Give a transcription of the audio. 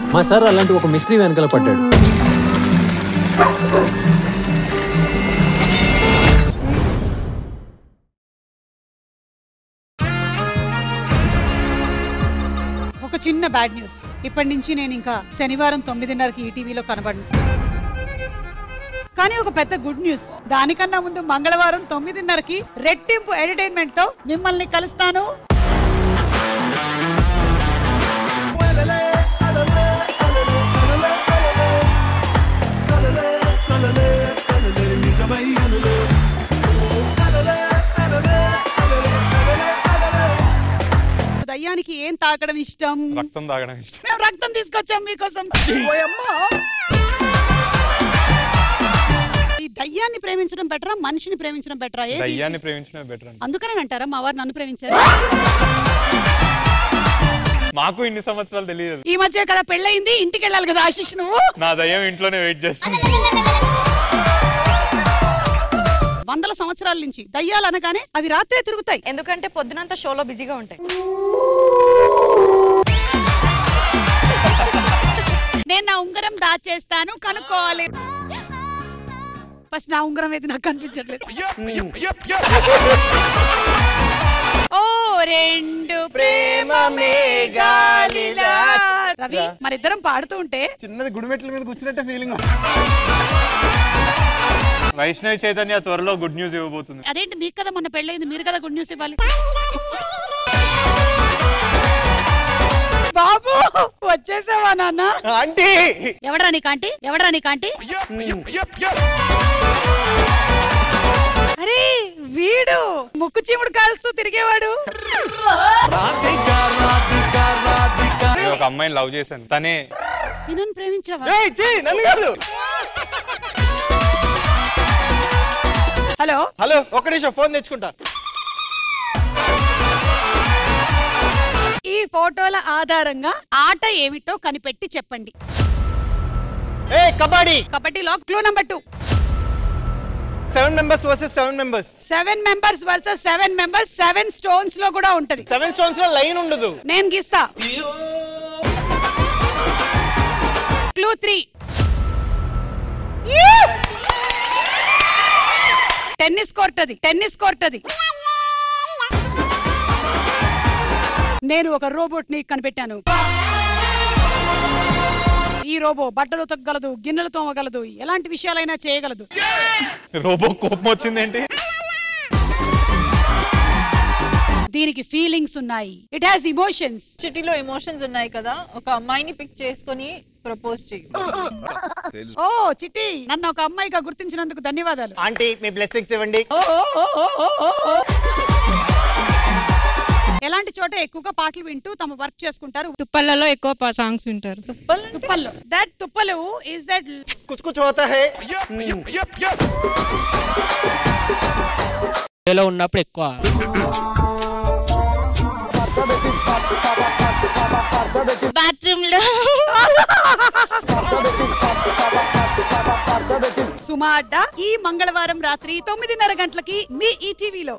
మా సార్ అలాంటి ఒక మిస్టరీ వెనకాల పడ్డాడు ఒక చిన్న బ్యాడ్ న్యూస్ ఇప్పటి నుంచి నేను ఇంకా శనివారం తొమ్మిదిన్నరకి ఈటీవీలో కనబడను కానీ ఒక పెద్ద గుడ్ న్యూస్ దానికన్నా ముందు మంగళవారం తొమ్మిదిన్నరకి రెట్టింపు ఎంటర్టైన్మెంట్ తో మిమ్మల్ని కలుస్తాను దయ్యానికి ఏం తాకడం ఇష్టం రక్తం తాగడం ఇష్టం మేము రక్తం తీసుకొచ్చాం మీకోసం ఈ దయ్యాన్ని ప్రేమించడం బెటరా మనిషిని ప్రేమించడం బెటరా ఏది దయ్యాన్ని ప్రేమించడమే బెటర్ అండి అందుకనే అంటారా మా వారు నన్ను ప్రేమించారు మాకు ఇన్ని సంవత్సరాలు తెలియదు ఈ మధ్య కదా పెళ్ళయింది ఇంటికి వెళ్ళాలి కదా ఆశిష్ నువ్వు నా దయ్యం ఇంట్లోనే వెయిట్ చేస్తుంది వందల సంవత్సరాల నుంచి దయ్యాలు అనగానే అవి రాత్రే తిరుగుతాయి ఎందుకంటే పొద్దునంతా షోలో బిజీగా ఉంటాయి నేను నా ఉంగరం దాచేస్తాను కనుక్కోవాలి ఫస్ట్ నా ఉంగరం అయితే నాకు కనిపించట్లేదు ఓ రెండు ప్రేమ మేఘాలిలా రవి మరిద్దరం పాడుతూ ఉంటే చిన్నది గుడిమెట్ల మీద కూర్చున్నట్టే ఫీలింగ్ వైష్ణవి చైతన్య త్వరలో గుడ్ న్యూస్ ఇవ్వబోతుంది అదేంటి మీకు కదా మొన్న పెళ్ళైంది మీరు కదా గుడ్ న్యూస్ ఇవ్వాలి బాబు వచ్చేసావా నాన్న ఆంటీ ఎవడరా నీకు ఆంటీ ఎవడరా నీకు ఆంటీ అరే వీడు ముక్కు చీముడు కాలుస్తూ తిరిగేవాడు నేను ఒక అమ్మాయిని లవ్ చేశాను తనే తినని ప్రేమించావా ఏయ్, ఛీ, నన్ను కాదు హలో హలో ఒక్క నిమిషం ఫోన్ తెచ్చుకుంటా ఈ ఫోటోల ఆధారంగా ఆట ఏమిటో కనిపెట్టి చెప్పండి ఏ కబడ్డీ కబడ్డీలో clue number two seven members versus seven members seven members versus seven members seven stones లో కూడా ఉంటది సెవెన్ స్టోన్స్ లో లైన్ ఉండదు నేను గీస్తా క్లూ త్రీ టెన్నిస్ కోర్ట్ అది టెన్నిస్ కోర్ట్ అది నేను ఒక రోబోట్ ని కనిపెట్టాను ఈ రోబో బట్టలు ఉతకగలదు గిన్నెలు తోమగలదు ఎలాంటి విషయాలైనా చేయగలదు రోబో కోపం వచ్చిందేంటి దీనికి ఫీలింగ్స్ ఉన్నాయి ఇట్ హాస్ ఇమోషన్స్ చిటిలో ఎమోషన్స్ ఉన్నాయి కదా ఒక అమ్మాయిని పిక్ చేసుకొని ప్రపోజ్ చేయి ఓ చిట్టి నన్ను ఒక అమ్మాయిగా గుర్తించినందుకు ధన్యవాదాలు ఆంటీ మీ బ్లెస్సింగ్స్ ఇవ్వండి ఎలాంటి చోట ఎక్కువగా పాటలు వింటూ తమ వర్క్ చేసుకుంటారు తుప్పల్లో ఎక్కువ సాంగ్స్ వింటారు తుప్పల్లో దట్ తుప్పలు ఇస్ దట్ కుచ్ కుచ్ హోతా హై లో ఉన్నప్పుడు ఎక్కువ బాత్రూమ్ లో సుమా అడ్డా ఈ మంగళవారం రాత్రి తొమ్మిదిన్నర గంటలకి మీ ఈ టీవీలో